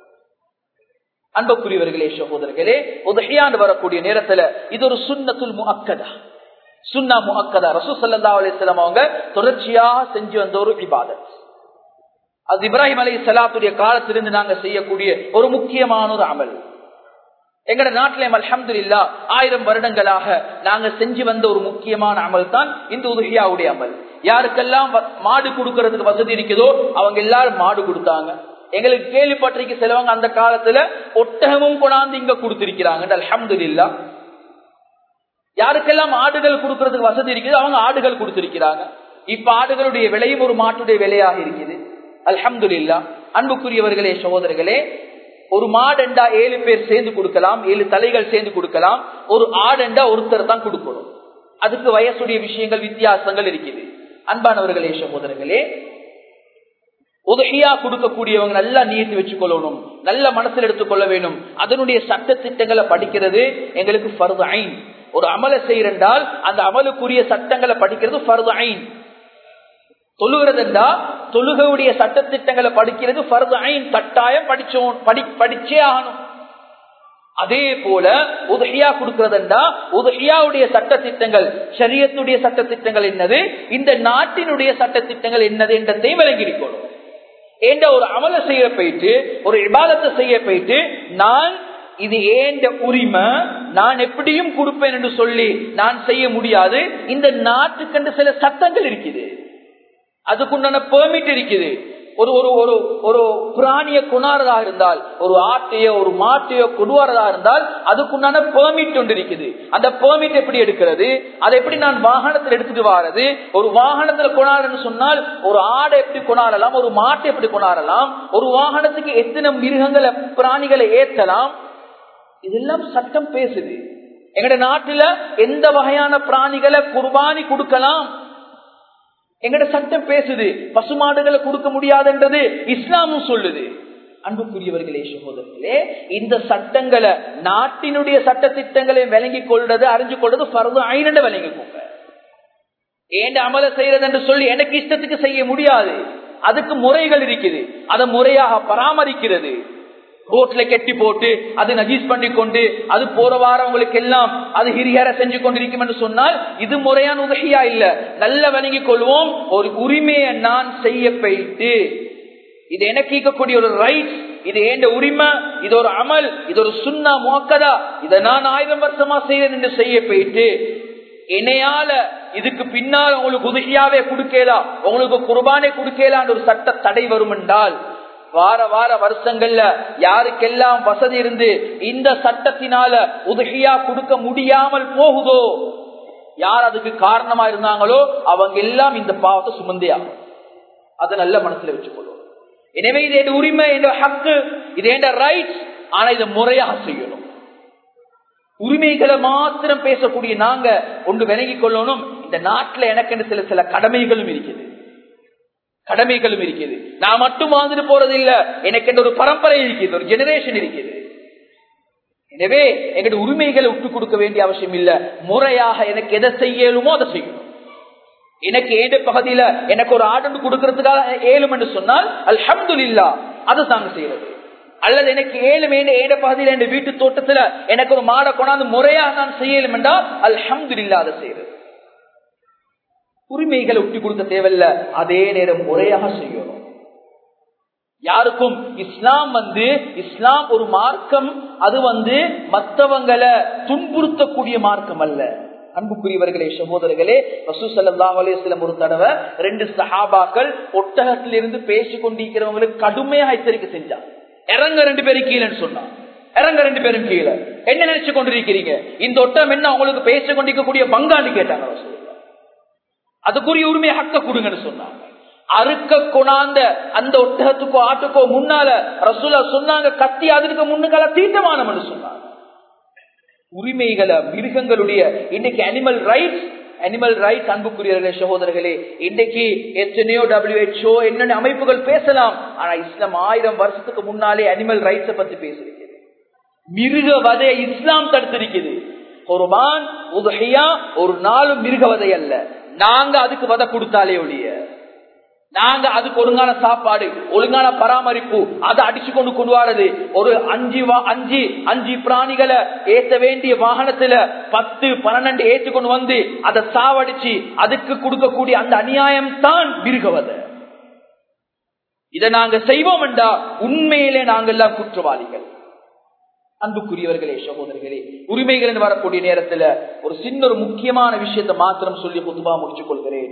அன்புக்குரியவர்களே சகோதரர்களே உதகையாண்டு வரக்கூடிய நேரத்துல இது ஒரு சுண்ணத்துல் முஅக்கதா சுன்னா முஅக்கதா ரசூ சல்லா அலிஸ்லாம் அவங்க தொடர்ச்சியாக செஞ்சு வந்த ஒரு இபாதத் அது இப்ராஹிம் அலி சலாத்துடைய காலத்திலிருந்து நாங்க செய்யக்கூடிய ஒரு முக்கியமான ஒரு அமல் எங்கட நாட்டிலே அலமது இல்லா ஆயிரம் வருடங்களாக நாங்க செஞ்சு வந்த ஒரு முக்கியமான அமல் தான் இந்த உதகியாவுடைய அமல் யாருக்கெல்லாம் மாடு கொடுக்கறதுக்கு வசதி இருக்குதோ அவங்க எல்லாரும் மாடு கொடுத்தாங்க எங்களுக்கு கேள்விப்பட்டிருக்க சிலவங்க அந்த காலத்துல ஒட்டகமும் கொண்டாந்து இங்க கொடுத்திருக்கிறாங்க அலமது இல்லா யாருக்கெல்லாம் ஆடுகள் கொடுக்கறதுக்கு வசதி இருக்குது அவங்க ஆடுகள் கொடுத்திருக்கிறாங்க இப்ப ஆடுகளுடைய விலையும் ஒரு மாட்டுடைய விலையாக இருக்குது அலமது இல்லா அன்புக்குரியவர்களே சகோதரர்களே ஒரு மாடண்டா ஏழு பேர் சேர்ந்து கொடுக்கலாம் ஏழு தலைகள் சேர்ந்து கொடுக்கலாம் ஒரு ஆடண்டா ஒருத்தர் தான் கொடுக்கணும் அதுக்கு வயசுடைய விஷயங்கள் வித்தியாசங்கள் இருக்குது அன்பானவர்களே சகோதரர்களே உதகியா கொடுக்கக்கூடியவங்க நல்லா நீர்த்து வச்சுக்கொள்ளணும் நல்ல மனசில் எடுத்துக்கொள்ள வேண்டும் அதனுடைய சட்ட திட்டங்களை படிக்கிறது எங்களுக்கு ஃபர்து ஐன் ஒரு அமலை செய்யறென்றால் அந்த அமலுக்குரிய சட்டங்களை படிக்கிறது ஃபர்து ஐன் தொழுகிறது என்றா தொழுகையுடைய சட்டத்திட்டங்களை படிக்கிறது ஃபர்து ஐன் கட்டாயம் படிச்சோம் படி படிச்சே ஆகணும் அதே போல உதகியா கொடுக்கிறதுண்டா உதகியாவுடைய சட்ட திட்டங்கள் சரியத்துடைய சட்ட திட்டங்கள் என்னது இந்த நாட்டினுடைய சட்ட திட்டங்கள் என்னது என்றதை விளங்கியிருக்கணும் என்ற ஒரு அமல செய்ய போயிட்டு ஒரு விவாதத்தை செய்ய போயிட்டு நான் இது ஏண்ட உரிமை நான் எப்படியும் கொடுப்பேன் என்று சொல்லி நான் செய்ய முடியாது இந்த நாட்டுக்கென்று சில சட்டங்கள் இருக்குது அதுக்குண்டான பெர்மிட் இருக்குது ஒரு ஒரு ஒரு ஒரு பிராணிய கொண்டாடுறதா இருந்தால் ஒரு ஆட்டையோ ஒரு மாட்டையோ கொண்டுவரதா இருந்தால் அதுக்குண்டான பெர்மிட் ஒன்று இருக்குது அந்த பெர்மிட் எப்படி எடுக்கிறது அதை எப்படி நான் வாகனத்தில் எடுத்துட்டு வாரது ஒரு வாகனத்துல கொண்டாடுன்னு சொன்னால் ஒரு ஆடை எப்படி கொண்டாடலாம் ஒரு மாட்டை எப்படி கொண்டாடலாம் ஒரு வாகனத்துக்கு எத்தனை மிருகங்களை பிராணிகளை ஏற்றலாம் இதெல்லாம் சட்டம் பேசுது எங்கட நாட்டுல எந்த வகையான பிராணிகளை குர்பானி கொடுக்கலாம் எங்கட சட்டம் பேசுது பசுமாடுகளை கொடுக்க முடியாதுன்றது இஸ்லாமும் சொல்லுது அன்புக்குரியவர்களே சகோதரர்களே இந்த சட்டங்களை நாட்டினுடைய சட்ட திட்டங்களை விளங்கி கொள்றது அறிஞ்சு கொள்றது பரது ஐநண்டு விளங்கிக்கோங்க ஏண்ட அமல செய்யறது என்று சொல்லி எனக்கு இஷ்டத்துக்கு செய்ய முடியாது அதுக்கு முறைகள் இருக்குது அதை முறையாக பராமரிக்கிறது ரோட்ல கெட்டி போட்டு அது நஜீஸ் பண்ணி கொண்டு அது போற வாரவங்களுக்கு எல்லாம் அது ஹிரிஹர செஞ்சு கொண்டிருக்கும் என்று சொன்னால் இது முறையான உதவியா இல்ல நல்ல வணங்கிக் கொள்வோம் ஒரு உரிமையை நான் செய்ய போயிட்டு இது எனக்கு ஈக்கக்கூடிய ஒரு ரைட் இது ஏண்ட உரிமை இது ஒரு அமல் இது ஒரு சுண்ணா முக்கதா இதை நான் ஆயிரம் வருஷமா செய்யறேன் என்று செய்ய போயிட்டு இணையால இதுக்கு பின்னால் உங்களுக்கு உதவியாவே கொடுக்கலாம் உங்களுக்கு குர்பானே கொடுக்கலான்னு ஒரு சட்ட தடை வரும் என்றால் வார வார வருஷங்கள்ல யாருக்கெல்லாம் வசதி இருந்து இந்த சட்டத்தினால உதவியா கொடுக்க முடியாமல் போகுதோ யார் அதுக்கு காரணமா இருந்தாங்களோ அவங்க எல்லாம் இந்த பாவத்தை சுமந்தே ஆகும் அதை நல்ல மனசுல வச்சுக்கொள்ளும் எனவே இது என் உரிமை என் ஹக்கு இது என் ரைட்ஸ் ஆனா இதை முறையாக செய்யணும் உரிமைகளை மாத்திரம் பேசக்கூடிய நாங்க ஒன்று விலகிக் கொள்ளணும் இந்த நாட்டுல எனக்கு சில சில கடமைகளும் இருக்குது கடமைகளும் இருக்குது நான் மட்டும் வாழ்ந்துட்டு போறது இல்ல எனக்கு ஒரு பரம்பரை இருக்குது ஒரு ஜெனரேஷன் இருக்குது எனவே எங்களுடைய உரிமைகளை விட்டு கொடுக்க வேண்டிய அவசியம் இல்ல முறையாக எனக்கு எதை செய்யலுமோ அதை செய்யணும் எனக்கு ஏழு பகுதியில எனக்கு ஒரு ஆடு கொடுக்கறதுக்காக ஏழும் என்று சொன்னால் அல்ஹம்து இல்லா அது தாங்க செய்யறது அல்லது எனக்கு ஏழு மேல ஏழ பகுதியில என் வீட்டு தோட்டத்துல எனக்கு ஒரு மாடை கொண்டாந்து முறையாக நான் செய்யலும் என்றால் அல்ஹம்து இல்லா அதை செய்யறது உரிமைகளை விட்டு கொடுக்க தேவையில்ல அதே நேரம் முறையாக செய்யணும் யாருக்கும் இஸ்லாம் வந்து இஸ்லாம் ஒரு மார்க்கம் அது வந்து மற்றவங்களை துன்புறுத்தக்கூடிய மார்க்கம் அல்ல அன்புக்குரியவர்களே சகோதரர்களே ரசூ சல்லா அலேஸ்லம் ஒரு தடவை ரெண்டு சஹாபாக்கள் ஒட்டகத்திலிருந்து பேசிக் கொண்டிருக்கிறவங்களுக்கு கடுமையாக எச்சரிக்கை செஞ்சாங்க இறங்க ரெண்டு பேரும் கீழேன்னு சொன்னான் இறங்க ரெண்டு பேரும் கீழே என்ன நினைச்சு கொண்டிருக்கிறீங்க இந்த ஒட்டம் என்ன உங்களுக்கு பேசிக் கொண்டிருக்கக்கூடிய பங்கான்னு கேட்டாங்க ரசூல் அதுக்குரிய உரிமை ஹக்க கொடுங்கன்னு சொன்னாங்க அறுக்க கொண்டாந்த அந்த ஒட்டகத்துக்கோ ஆட்டுக்கோ முன்னால ரசூலா சொன்னாங்க கத்தி அதுக்கு முன்னுக்கால தீட்டமானம் சொன்னாங்க உரிமைகளை மிருகங்களுடைய இன்னைக்கு அனிமல் ரைட்ஸ் அனிமல் ரைட்ஸ் அன்புக்குரியவர்களே சகோதரர்களே இன்னைக்கு எத்தனையோ டபிள்யூஹெச்ஓ என்னென்ன அமைப்புகள் பேசலாம் ஆனா இஸ்லாம் ஆயிரம் வருஷத்துக்கு முன்னாலே அனிமல் ரைட்ஸ பத்தி பேசிருக்கிறது மிருக வதையை இஸ்லாம் தடுத்திருக்குது குர்பான் உதகையா ஒரு நாளும் மிருக வதை அல்ல நாங்க அதுக்கு வதை கொடுத்தாலே ஒழிய நாங்க அதுக்கு ஒழுங்கான சாப்பாடு ஒழுங்கான பராமரிப்பு அதை அடிச்சு கொண்டு கொண்டு வரது ஒரு அஞ்சு அஞ்சு அஞ்சு பிராணிகளை ஏத்த வேண்டிய வாகனத்துல பத்து பன்னெண்டு ஏற்றி கொண்டு வந்து அதை சாவடிச்சு அதுக்கு கொடுக்கக்கூடிய அந்த அநியாயம் தான் மிருகவதை இதை நாங்க செய்வோம் என்றா உண்மையிலே நாங்கள் எல்லாம் குற்றவாளிகள் அன்புக்குரியவர்களே சகோதரர்களே உரிமைகள் என்று வரக்கூடிய நேரத்துல ஒரு சின்ன ஒரு முக்கியமான விஷயத்தை மாத்திரம் சொல்லி பொதுவா முடிச்சுக் கொள்கிறேன்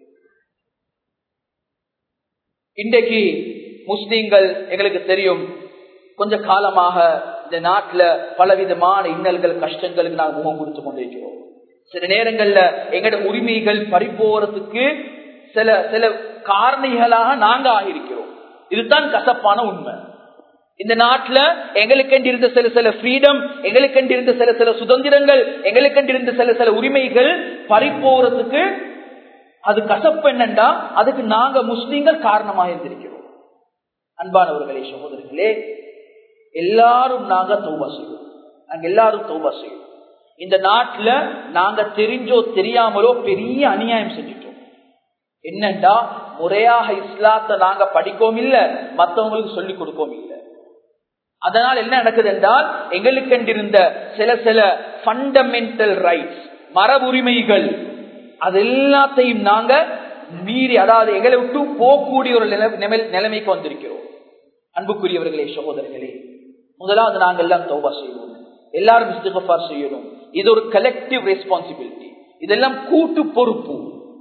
இன்றைக்கு முஸ்லீம்கள் எங்களுக்கு தெரியும் கொஞ்ச காலமாக இந்த நாட்டுல பலவிதமான இன்னல்கள் கஷ்டங்களுக்கு நாங்கள் முகம் கொடுத்து கொண்டிருக்கிறோம் சில நேரங்கள்ல எங்களோட உரிமைகள் பறிப்போறதுக்கு சில சில காரணிகளாக நாங்க ஆகியிருக்கிறோம் இதுதான் கசப்பான உண்மை இந்த நாட்டுல எங்களுக்கு இருந்த சில சில ஃப்ரீடம் எங்களுக்கு இருந்த சில சில சுதந்திரங்கள் எங்களுக்கு இருந்த சில சில உரிமைகள் பறிப்போறதுக்கு அது கசப்பு என்னண்டா அதுக்கு நாங்க முஸ்லீம்கள் காரணமாக இருந்திருக்கிறோம் அன்பானவர்களே சகோதரர்களே எல்லாரும் நாங்க தௌபா செய்வோம் நாங்க எல்லாரும் தௌபா செய்வோம் இந்த நாட்டுல நாங்க தெரிஞ்சோ தெரியாமலோ பெரிய அநியாயம் செஞ்சுட்டோம் என்னண்டா முறையாக இஸ்லாத்தை நாங்க படிக்கவும் இல்ல மத்தவங்களுக்கு சொல்லிக் கொடுக்கவும் இல்லை அதனால் என்ன நடக்குது என்றால் எங்களுக்கு இருந்த சில சில பண்டமெண்டல் ரைட்ஸ் மரபுரிமைகள் அது எல்லாத்தையும் நாங்க மீறி அதாவது எங்களை விட்டு போகக்கூடிய ஒரு நிலைமைக்கு வந்திருக்கிறோம் அன்புக்குரியவர்களே சகோதரர்களே முதலாவது நாங்கள் எல்லாம் தௌபா செய்வோம் எல்லாரும் இஸ்திகஃபார் செய்யணும் இது ஒரு கலெக்டிவ் ரெஸ்பான்சிபிலிட்டி இதெல்லாம் கூட்டு பொறுப்பு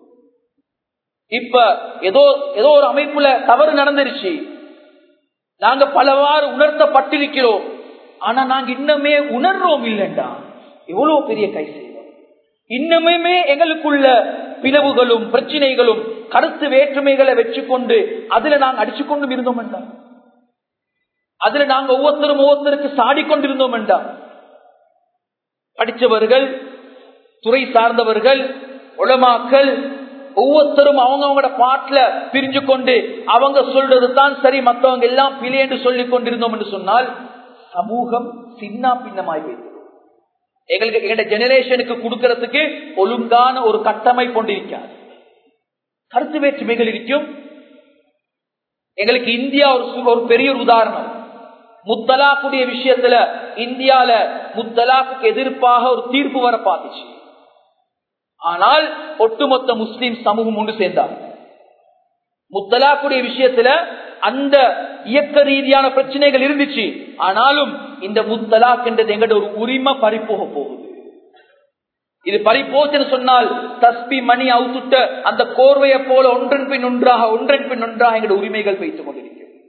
இப்ப ஏதோ ஏதோ ஒரு அமைப்புல தவறு நடந்துருச்சு நாங்க பலவாறு உணர்த்தப்பட்டிருக்கிறோம் ஆனா நாங்க இன்னமே உணர்றோம் இல்லைண்டா எவ்வளவு பெரிய கை செய்வோம் இன்னமுமே எங்களுக்குள்ள பிளவுகளும் பிரச்சனைகளும் கருத்து வேற்றுமைகளை வச்சுக்கொண்டு அதுல நாங்க அடிச்சு கொண்டும் இருந்தோம் என்றால் அதுல நாங்க ஒவ்வொருத்தரும் ஒவ்வொருத்தருக்கு சாடி கொண்டிருந்தோம் என்றால் படித்தவர்கள் துறை சார்ந்தவர்கள் உளமாக்கல் ஒவ்வொருத்தரும் அவங்க அவங்களோட பாட்டுல பிரிஞ்சு கொண்டு அவங்க சொல்றது தான் சரி மற்றவங்க எல்லாம் பிழை என்று சொல்லிக் கொண்டிருந்தோம் என்று சொன்னால் சமூகம் சின்ன பின்னமாய் போயிடும் எங்களுக்கு எங்க ஜெனரேஷனுக்கு கொடுக்கறதுக்கு ஒழுங்கான ஒரு கட்டமைப்பு கொண்டிருக்காது கருத்து வேற்றுமைகள் இருக்கும் எங்களுக்கு இந்தியா ஒரு ஒரு பெரிய ஒரு உதாரணம் முத்தலாக்குடைய விஷயத்துல இந்தியால முத்தலாக்கு எதிர்ப்பாக ஒரு தீர்ப்பு வர பார்த்துச்சு ஆனால் ஒட்டுமொத்த முஸ்லிம் சமூகம் ஒன்று சேர்ந்தாங்க முத்தலாக்குடைய விஷயத்துல அந்த இயக்க ரீதியான பிரச்சனைகள் இருந்துச்சு ஆனாலும் இந்த முத்தலாக் என்றது எங்கட ஒரு உரிமை பறிப்போக போகுது இது பறிப்போச்சுன்னு சொன்னால் தஸ்பி மணி அவுத்துட்ட அந்த கோர்வையை போல ஒன்றன் பின் ஒன்றாக ஒன்றன் பின் ஒன்றாக எங்களோட உரிமைகள் வைத்துக் கொண்டிருக்கிறது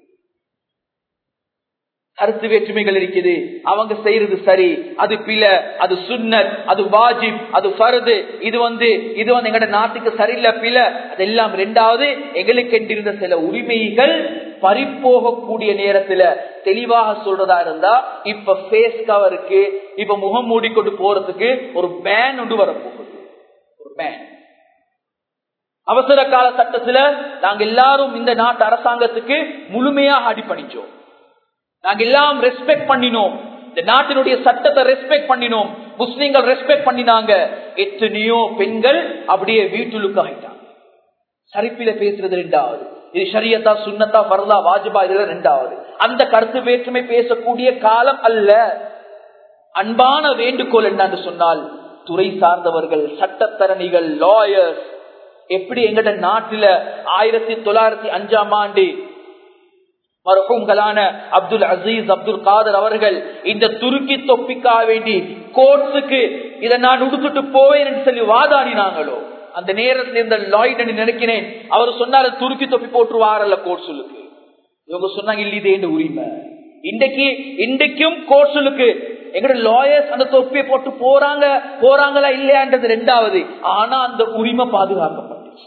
கருத்து வேற்றுமைகள் இருக்குது அவங்க செய்யறது சரி அது பில அது சுன்னத் அது வாஜிப் அது ஃபருது இது வந்து இது வந்து எங்கட நாட்டுக்கு சரியில்லை பில அதெல்லாம் ரெண்டாவது எங்களுக்கு என்றிருந்த சில உரிமைகள் பறிப்போகக்கூடிய நேரத்துல தெளிவாக சொல்றதா இருந்தா இப்ப பேஸ் கவருக்கு இப்ப முகம் மூடிக்கொண்டு போறதுக்கு ஒரு பேன் ஒன்று வரப்போகுது ஒரு பேன் அவசர கால சட்டத்துல நாங்க எல்லாரும் இந்த நாட்டு அரசாங்கத்துக்கு முழுமையாக அடிப்பணிச்சோம் நாங்க எல்லாம் ரெஸ்பெக்ட் பண்ணினோம் இந்த நாட்டினுடைய சட்டத்தை ரெஸ்பெக்ட் பண்ணினோம் முஸ்லீம்கள் ரெஸ்பெக்ட் பண்ணினாங்க எத்தனையோ பெண்கள் அப்படியே வீட்டுலுக்கு ஆயிட்டாங்க சரிப்பில பேசுறது ரெண்டாவது இது ஷரியத்தா சுண்ணத்தா பரதா வாஜ்பா இதுல ரெண்டாவது அந்த கருத்து வேற்றுமை பேசக்கூடிய காலம் அல்ல அன்பான வேண்டுகோள் என்னன்னு சொன்னால் துறை சார்ந்தவர்கள் சட்டத்தரணிகள் லாயர்ஸ் எப்படி எங்கட நாட்டில ஆயிரத்தி தொள்ளாயிரத்தி அஞ்சாம் ஆண்டு மருகங்களான அப்துல் அசீஸ் அப்துல் காதர் அவர்கள் இந்த துருக்கி தொப்பிக்காக வேண்டி கோர்ட்ஸுக்கு இதை நான் உடுத்துட்டு போவேன் என்று சொல்லி வாதாடினாங்களோ அந்த நேரத்தில் இருந்த லாய்ட் என்று நினைக்கிறேன் அவர் சொன்னாரு துருக்கி தொப்பி போட்டுருவாரல்ல கோர்ட்ஸுக்கு இவங்க சொன்னாங்க இல்ல இது என் உரிமை இன்றைக்கு இன்றைக்கும் கோர்ட்ஸுக்கு எங்கட லாயர்ஸ் அந்த தொப்பியை போட்டு போறாங்க போறாங்களா இல்லையான்றது ரெண்டாவது ஆனா அந்த உரிமை பாதுகாக்கப்பட்டுச்சு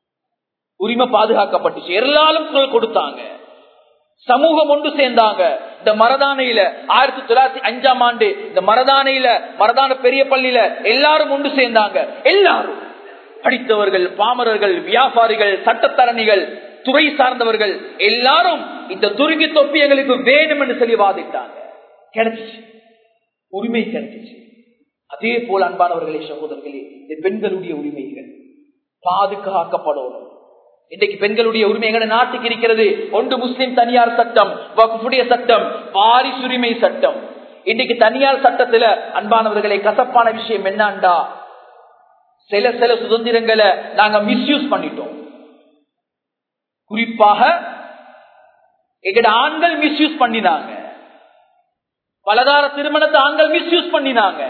உரிமை பாதுகாக்கப்பட்டுச்சு எல்லாரும் குரல் கொடுத்தாங்க சமூகம் ஒன்று சேர்ந்தாங்க இந்த மரதானையில ஆயிரத்தி தொள்ளாயிரத்தி அஞ்சாம் ஆண்டு இந்த மரதானையில மரதான பெரிய பள்ளியில எல்லாரும் ஒன்று சேர்ந்தாங்க எல்லாரும் படித்தவர்கள் பாமரர்கள் வியாபாரிகள் சட்டத்தரணிகள் துறை சார்ந்தவர்கள் எல்லாரும் இந்த துருங்கி தொப்பி எங்களுக்கு வேணும் என்று சொல்லி வாதிட்டாங்க கிடைச்சிச்சு உரிமை கிடைச்சிச்சு அதே போல அன்பானவர்களே சகோதரர்களே இந்த பெண்களுடைய உரிமைகள் பாதுகாக்கப்படணும் இன்றைக்கு பெண்களுடைய உரிமை எங்க நாட்டுக்கு இருக்கிறது ஒன்று முஸ்லிம் தனியார் சட்டம் வகுப்புடைய சட்டம் வாரிசுரிமை சட்டம் இன்றைக்கு தனியார் சட்டத்துல அன்பானவர்களை கசப்பான விஷயம் என்னண்டா சில சில சுதந்திரங்களை நாங்க மிஸ்யூஸ் பண்ணிட்டோம் குறிப்பாக எங்கட ஆண்கள் மிஸ்யூஸ் பண்ணினாங்க பலதார திருமணத்தை ஆண்கள் மிஸ்யூஸ் பண்ணினாங்க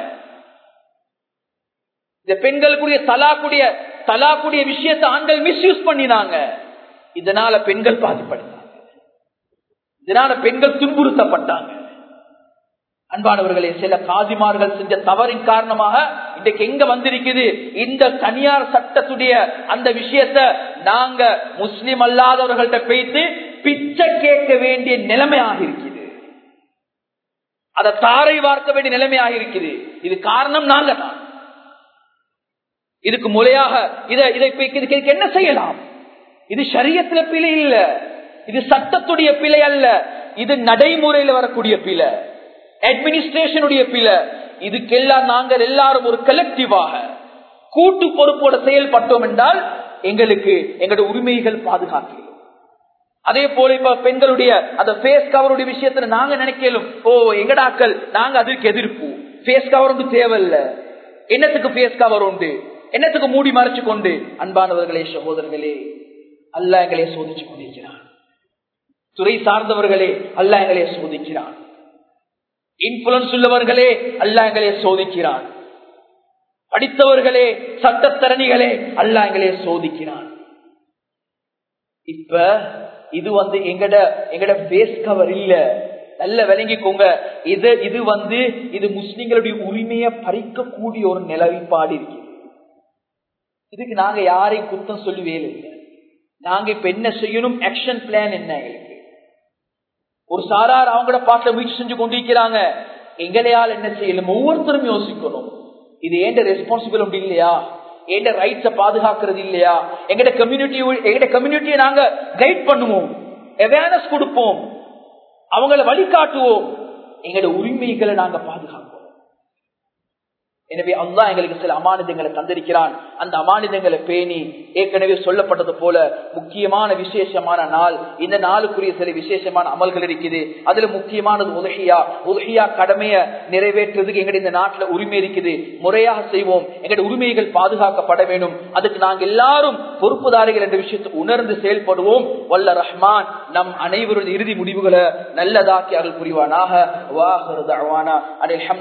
இந்த பெண்களுக்குரிய தலாக்குடைய தலாக்குடைய விஷயத்தை ஆண்கள் மிஸ்யூஸ் பண்ணினாங்க இதனால பெண்கள் பாதிப்படைந்தாங்க இதனால பெண்கள் துன்புறுத்தப்பட்டாங்க அன்பானவர்களே சில காதிமார்கள் செஞ்ச தவறின் காரணமாக இன்றைக்கு எங்க வந்திருக்குது இந்த தனியார் சட்டத்துடைய அந்த விஷயத்த நாங்க முஸ்லிம் அல்லாதவர்கள்ட்ட பேசி பிச்சை கேட்க வேண்டிய நிலைமையாக இருக்குது அதை தாரை வார்க்க வேண்டிய நிலைமையாக இருக்குது இது காரணம் நாங்க தான் இதுக்கு முறையாக இதை இதை இதுக்கு என்ன செய்யலாம் இது சரியத்துல பிழை இல்ல இது சட்டத்துடைய பிழை அல்ல இது நடைமுறையில் வரக்கூடிய பிழை அட்மினிஸ்ட்ரேஷனுடைய பிழை இதுக்கெல்லாம் நாங்கள் எல்லாரும் ஒரு கலெக்டிவாக கூட்டு பொறுப்போட செயல்பட்டோம் என்றால் எங்களுக்கு எங்களுடைய உரிமைகள் பாதுகாக்கிறோம் அதே போல இப்ப பெண்களுடைய அந்த பேஸ் கவருடைய விஷயத்துல நாங்க நினைக்கலும் ஓ எங்கடாக்கள் நாங்க அதற்கு எதிர்ப்பு பேஸ் கவர் ஒன்று தேவையில்ல என்னத்துக்கு பேஸ் கவர் உண்டு என்னத்துக்கு மூடி மறைச்சு கொண்டு அன்பானவர்களே சகோதரர்களே அல்ல எங்களை சோதிச்சு கொண்டிருக்கிறான் துறை சார்ந்தவர்களே அல்ல எங்களை சோதிக்கிறான் இன்ஃபுளுன்ஸ் உள்ளவர்களே அல்ல எங்களை சோதிக்கிறான் படித்தவர்களே சட்டத்தரணிகளே அல்ல எங்களை சோதிக்கிறான் இப்ப இது வந்து எங்கட எங்கட பேஸ் கவர் இல்ல நல்ல விளங்கிக்கோங்க இது இது வந்து இது முஸ்லிம்களுடைய உரிமையை பறிக்கக்கூடிய ஒரு நிலவிப்பாடு இருக்கு இதுக்கு நாங்க யாரையும் குத்தம் சொல்லி வேலை இல்லை நாங்க இப்ப என்ன செய்யணும் ஆக்ஷன் பிளான் என்ன எங்களுக்கு ஒரு சாரார் அவங்களோட பாட்டில முயற்சி செஞ்சு கொண்டிருக்கிறாங்க எங்களையால் என்ன செய்யணும் ஒவ்வொருத்தரும் யோசிக்கணும் இது ஏண்ட ரெஸ்பான்சிபிலிட்டி இல்லையா எங்க ரைட்ஸ பாதுகாக்கிறது இல்லையா எங்கட கம்யூனிட்டி எங்கட கம்யூனிட்டியை நாங்க கைட் பண்ணுவோம் அவேர்னஸ் கொடுப்போம் அவங்கள வழிகாட்டுவோம் எங்களோட உரிமைகளை நாங்க பாதுகாப்போம் எனவே அல்லா எங்களுக்கு சில அமானிதங்களை தந்திருக்கிறான் அந்த அமானிதங்களை பேணி ஏற்கனவே சொல்லப்பட்டது போல முக்கியமான விசேஷமான நாள் இந்த நாளுக்குரிய சில விசேஷமான அமல்கள் இருக்குது அதுல முக்கியமானது உதகியா உதகியா கடமைய நிறைவேற்றுறதுக்கு எங்களுடைய இந்த நாட்டுல உரிமை இருக்குது முறையாக செய்வோம் எங்களுடைய உரிமைகள் பாதுகாக்கப்பட வேண்டும் அதுக்கு நாங்க எல்லாரும் பொறுப்புதாரிகள் என்ற விஷயத்தை உணர்ந்து செயல்படுவோம் வல்ல ரஹ்மான் நம் அனைவருடைய இறுதி முடிவுகளை நல்லதாக்கி அருள் புரிவானாக வாஹர்